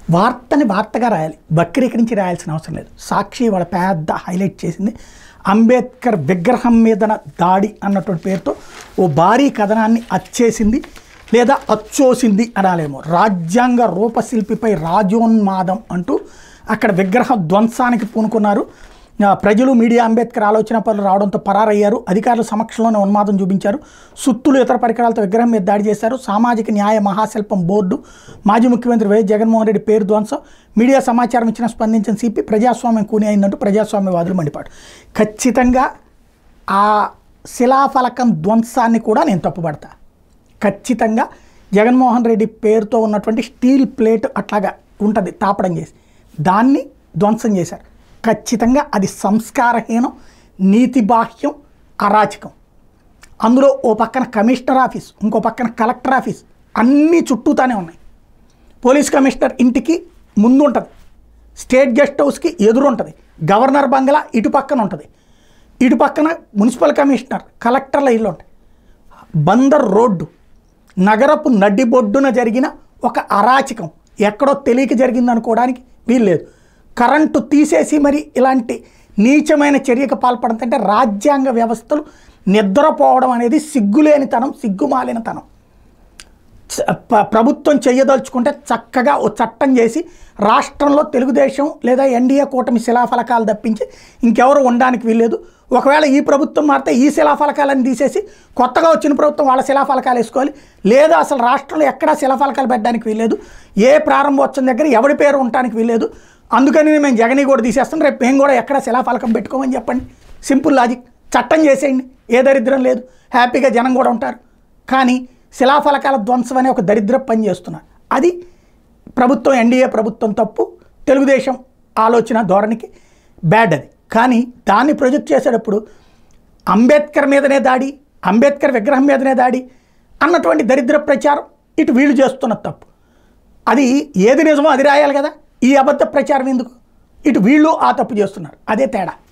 వార్తని వార్తగా రాయాలి వక్రీకరించి రాయాల్సిన అవసరం లేదు సాక్షి వాళ్ళ పెద్ద హైలైట్ చేసింది అంబేద్కర్ విగ్రహం మీదన దాడి అన్నటువంటి పేరుతో ఓ భారీ కథనాన్ని అచ్చేసింది లేదా అచ్చోసింది అనాలేమో రాజ్యాంగ రూపశిల్పిపై రాజోన్మాదం అంటూ అక్కడ విగ్రహ ధ్వంసానికి పూనుకున్నారు ఆ, ప్రజలు మీడియా అంబేద్కర్ ఆలోచన పనులు రావడంతో పరారయ్యారు అధికారుల సమక్షంలోనే ఉన్మాదం చూపించారు సుత్తులు ఇతర పరికరాలతో విగ్రహం మీద దాడి చేశారు సామాజిక న్యాయ మహాశిల్పం బోర్డు మాజీ ముఖ్యమంత్రి వైఎస్ జగన్మోహన్ రెడ్డి పేరు ధ్వంసం మీడియా సమాచారం ఇచ్చిన స్పందించిన సిపి ప్రజాస్వామ్యం కూని అయిందంటూ ప్రజాస్వామ్యవాదులు మండిపాడు ఖచ్చితంగా ఆ శిలాఫలకం ధ్వంసాన్ని కూడా నేను తప్పుపడతా ఖచ్చితంగా జగన్మోహన్ రెడ్డి పేరుతో ఉన్నటువంటి స్టీల్ ప్లేట్ అట్లాగా ఉంటుంది తాపడం చేసి దాన్ని ధ్వంసం చేశారు ఖచ్చితంగా అది సంస్కారహీనం నీతిబాహ్యం అరాచకం అందులో ఓ పక్కన కమిషనర్ ఆఫీస్ ఇంకో పక్కన కలెక్టర్ ఆఫీస్ అన్నీ చుట్టూతానే ఉన్నాయి పోలీస్ కమిషనర్ ఇంటికి ముందు ఉంటుంది స్టేట్ గెస్ట్ హౌస్కి ఎదురు ఉంటుంది గవర్నర్ బంగ్లా ఇటు పక్కన ఉంటుంది ఇటు పక్కన మున్సిపల్ కమిషనర్ కలెక్టర్ల ఇల్లు ఉంటాయి బందర్ రోడ్డు నగరపు నడిబొడ్డున జరిగిన ఒక అరాచకం ఎక్కడో తెలియక జరిగింది అనుకోవడానికి వీల్లేదు కరెంటు తీసేసి మరి ఇలాంటి నీచమైన చర్యకు పాల్పడుతుంటే రాజ్యాంగ వ్యవస్థలు నిద్రపోవడం అనేది సిగ్గులేనితనం సిగ్గుమాలినతనం చ- ప- ప్రభుత్వం చెయ్యదలుచుకుంటే చక్కగా ఓ చట్టం చేసి రాష్ట్రంలో తెలుగుదేశం లేదా ఎన్డీఏ కూటమి శిలాఫలకాలు తప్పించి ఇంకెవరు ఉండడానికి వీల్లేదు ఒకవేళ ఈ ప్రభుత్వం మారితే ఈ శిలాఫలకాలను తీసేసి కొత్తగా వచ్చిన ప్రభుత్వం వాళ్ళ శిలాఫలకాలు వేసుకోవాలి లేదా అసలు రాష్ట్రంలో ఎక్కడా శిలాఫలకాలు పెట్టడానికి వీల్లేదు ఏ ప్రారంభోత్సవం దగ్గర ఎవరి పేరు ఉండడానికి వీల్లేదు అందుకని మేము జగనీ కూడా తీసేస్తాం రేపు మేము కూడా ఎక్కడ శిలాఫలకం పెట్టుకోమని చెప్పండి సింపుల్ లాజిక్ చట్టం చేసేయండి ఏ దరిద్రం లేదు హ్యాపీగా జనం కూడా ఉంటారు కానీ శిలాఫలకాల ధ్వంసం అనే ఒక దరిద్ర పని చేస్తున్నారు అది ప్రభుత్వం ఎన్డీఏ ప్రభుత్వం తప్పు తెలుగుదేశం ఆలోచన ధోరణికి బ్యాడ్ అది కానీ దాన్ని ప్రొజెక్ట్ చేసేటప్పుడు అంబేద్కర్ మీదనే దాడి అంబేద్కర్ విగ్రహం మీదనే దాడి అన్నటువంటి దరిద్ర ప్రచారం ఇటు వీళ్ళు చేస్తున్న తప్పు అది ఏది నిజమో అది రాయాలి కదా ఈ అబద్ధ ప్రచారం ఎందుకు ఇటు వీళ్ళు ఆ తప్పు చేస్తున్నారు అదే తేడా